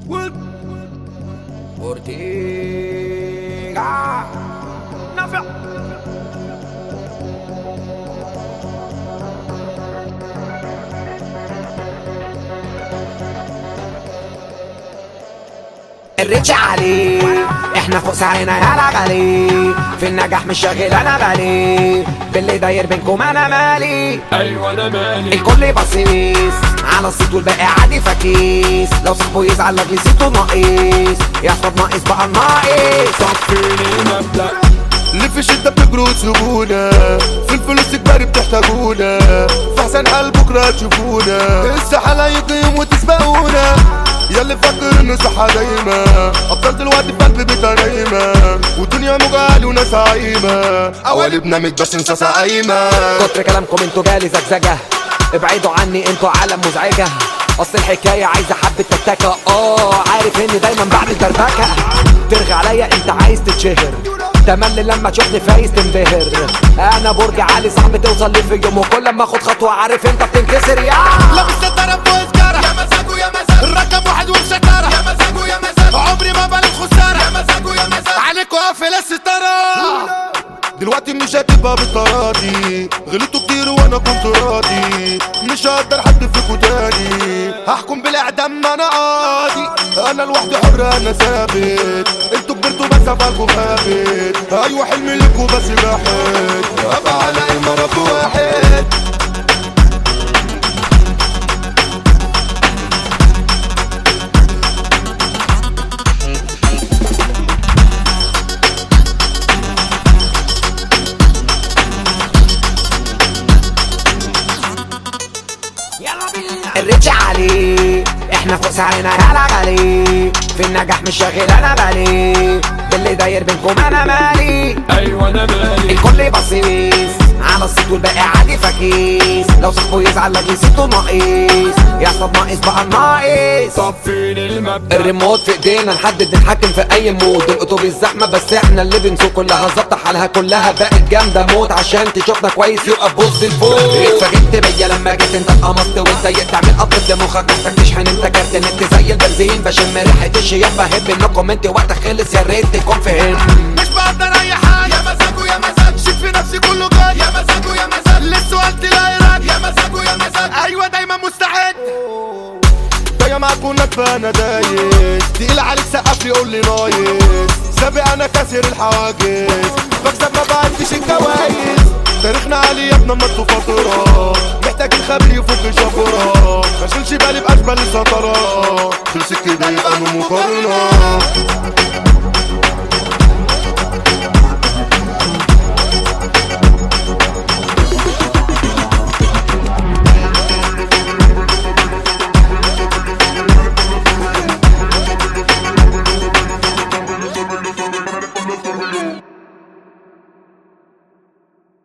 اورتيغا نافع الريتش عليه احنا فوق سعينا يا غالي في النجاح مش شاغل انا بالي باللي داير بينكم انا مالي ايوه انا مالي الكل باصيص على الصيت والباقي عادي فكيس لو صاحبه يزعل لاجل صيته ناقص يحفظ ناقص بقى الناقص صفيني المبدأ اللي في الشدة بتجروا تسيبونا في الفلوس كبار بتحتاجونا في احسن حال بكرة تشوفونا السحالة يقيم وتسبقونا ياللي فاكر انه صحة دايما ابطال دلوقتي في قلب بيتها نايمة والدنيا مجال وناس عايمة قوالبنا مش بس انساسة قايمة كتر كلامكم انتوا جالي زجزجة ابعدوا عني انتوا عالم مزعجة اصل الحكاية عايزة حبة تكتكة اه عارف اني دايما بعمل دربكة ترغي عليا انت عايز تتشهر تملي لما تشوفني فايز تنبهر انا برج عالي صعب توصل لي في يوم وكل ما اخد خطوة عارف انت بتنكسر يا لابس الضرب وسجارة يا مزاجه يا مزاج الرقم واحد وشكارة يا مزاجه يا مزاج عمري ما بلد خسارة يا مزاجه يا مزاج عليكوا قافل الستارة دلوقتي مش هتبقى بالطرادي غلطوا كتير وانا كنت راضي مش هقدر حد فيكوا تاني هحكم بالاعدام ما انا قاضي انا لوحدي حر انا ثابت انتوا كبرتوا بس افعالكوا خابت ايوه حلمي لكوا بس جاحد ابقى على امارات واحد الريتش عليه احنا فوق سعينا يا غالي في النجاح مش شاغل انا بالي باللي داير بينكم انا مالي ايوه انا مالي الكل باصيص على الصيت والباقي عادي فكيس لو صاحبه يزعل لاجل صيته ناقص يحصل ناقص بقى الناقص صفيني المبدأ الريموت في ايدينا نحدد نتحكم في اي مود الاتوبيس زحمه بس احنا اللي بنسوق كلها ظابطه حالها كلها بقت جامده موت عشان تشوفنا كويس يبقى بص لفوق اتفاجئت بيا لما جيت انت اتقمصت واتضايقت تعمل قبض لمخك محتاج تشحن انت كارت نت زي البنزين بشم ريحه الشياب بهب انكم انت وقتك خلص يا ريت تكون فهمت مش بقدر اي حاجه يا مزاجه يا مزاج شيك في نفسي كله جاي يا مزاجه يا مزاج للسؤال تلاقي رد يا مزاجه يا مزاج ايوه دايما مستعد جاية معاك ونكفى انا دايس تقيل عليك سقف لي قول لي نايس سابق انا كاسر الحواجز بكسب ما بعدش الكوايس تاريخنا عالي يا ابني مطوا فترة محتاج الخبر يفك شفرة ما شيلش بالي باشبال السطرة خلصت كده يبقى مقارنة